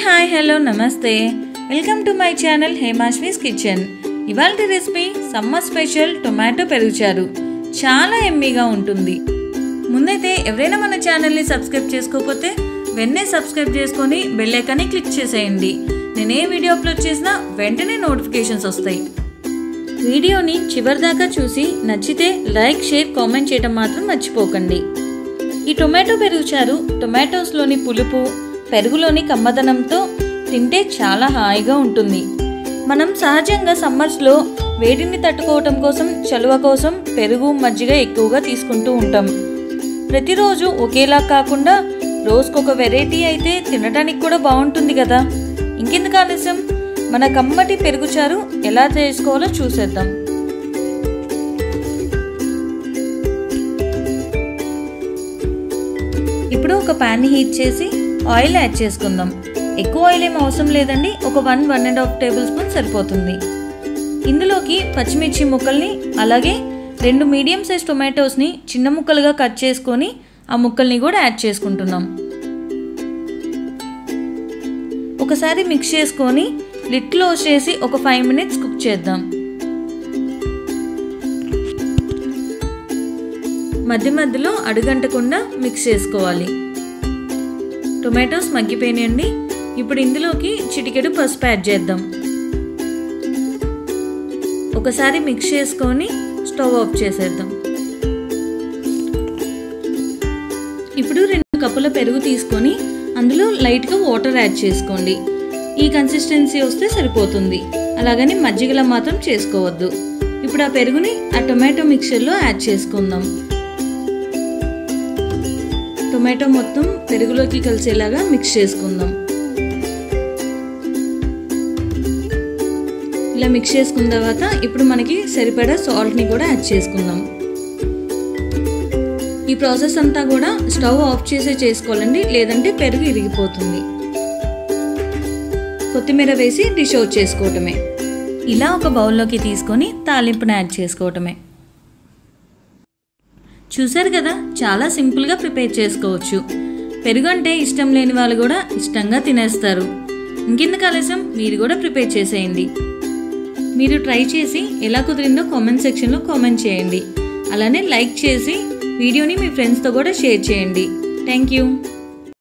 hi hello నమస్తే welcome to my channel Hemaswi's kitchen ఇవాళ recipe summer special tomato పెరుగుచారు చాలా ఎమ్మీగా ఉంటుంది ముందైతే ఎవరైనా మన ఛానల్ని సబ్స్క్రైబ్ చేసుకోకపోతే వెంటనే సబ్స్క్రైబ్ చేసుకొని బెల్ ఐకాన్ని క్లిక్ చేసేయండి నేను ఏ వీడియో అప్లోడ్ చేసినా వెంటనే నోటిఫికేషన్స్ వస్తాయి వీడియోని చివరిదాకా చూసి నచ్చితే లైక్ షేర్ కామెంట్ చేయడం మాత్రం మర్చిపోకండి ఈ టొమాటో పెరుగుచారు టొమాటోస్లోని పులుపు పెరుగులోని కమ్మదనంతో తింటే చాలా హాయిగా ఉంటుంది మనం సహజంగా సమ్మర్స్లో వేడిని తట్టుకోవటం కోసం చలువ కోసం పెరుగు మజ్జిగ ఎక్కువగా తీసుకుంటూ ఉంటాం ప్రతిరోజు ఒకేలా కాకుండా రోజుకొక వెరైటీ అయితే తినడానికి కూడా బాగుంటుంది కదా ఇంకెందుకు ఆలస్యం మన కమ్మటి పెరుగుచారు ఎలా చేసుకోవాలో చూసేద్దాం ఇప్పుడు ఒక ప్యాన్ హీట్ చేసి ఆయిల్ యాడ్ చేసుకుందాం ఎక్కువ ఆయిల్ ఏం అవసరం లేదండి ఒక one one and half tablespoon సరిపోతుంది ఇందులోకి పచ్చిమిర్చి ముక్కల్ని అలాగే రెండు మీడియం సైజ్ టొమాటోస్ని చిన్న ముక్కలుగా కట్ చేసుకొని ఆ ముక్కల్ని కూడా యాడ్ చేసుకుంటున్నాం ఒకసారి మిక్స్ చేసుకొని లిడ్ క్లోజ్ చేసి ఒక ఫైవ్ మినిట్స్ కుక్ చేద్దాం మధ్య మధ్యలో అడుగంటకుండా మిక్స్ చేసుకోవాలి టొమాటోస్ మగ్గిపోయినాయండి ఇప్పుడు ఇందులోకి చిటికెడు పసుపు యాడ్ చేద్దాం ఒకసారి మిక్స్ చేసుకొని స్టవ్ ఆఫ్ చేసేద్దాం ఇప్పుడు రెండు కప్పుల పెరుగు తీసుకొని అందులో లైట్గా వాటర్ యాడ్ చేసుకోండి ఈ కన్సిస్టెన్సీ వస్తే సరిపోతుంది అలాగని మజ్జిగలా మాత్రం చేసుకోవద్దు ఇప్పుడు ఆ పెరుగుని ఆ టొమాటో మిక్చర్లో యాడ్ చేసుకుందాం టొమాటో మొత్తం పెరుగులోకి కలిసేలాగా మిక్స్ చేసుకుందాం ఇలా మిక్స్ చేసుకున్న తర్వాత ఇప్పుడు మనకి సరిపడా సాల్ట్ని కూడా యాడ్ చేసుకుందాం ఈ ప్రాసెస్ అంతా కూడా స్టవ్ ఆఫ్ చేసే చేసుకోవాలండి లేదంటే పెరుగు ఇరిగిపోతుంది కొత్తిమీర వేసి డిష్ అవుట్ చేసుకోవటమే ఇలా ఒక బౌల్లోకి తీసుకొని తాలింపుని యాడ్ చేసుకోవటమే చూసారు కదా చాలా సింపుల్గా ప్రిపేర్ చేసుకోవచ్చు పెరుగు అంటే ఇష్టం లేని వాళ్ళు కూడా ఇష్టంగా తినేస్తారు ఇంకెందుకు ఆలస్యం మీరు కూడా ప్రిపేర్ చేసేయండి మీరు ట్రై చేసి ఎలా కుదిరిందో కామెంట్ సెక్షన్లో కామెంట్ చేయండి అలానే లైక్ చేసి వీడియోని మీ ఫ్రెండ్స్తో కూడా షేర్ చేయండి థ్యాంక్ యూ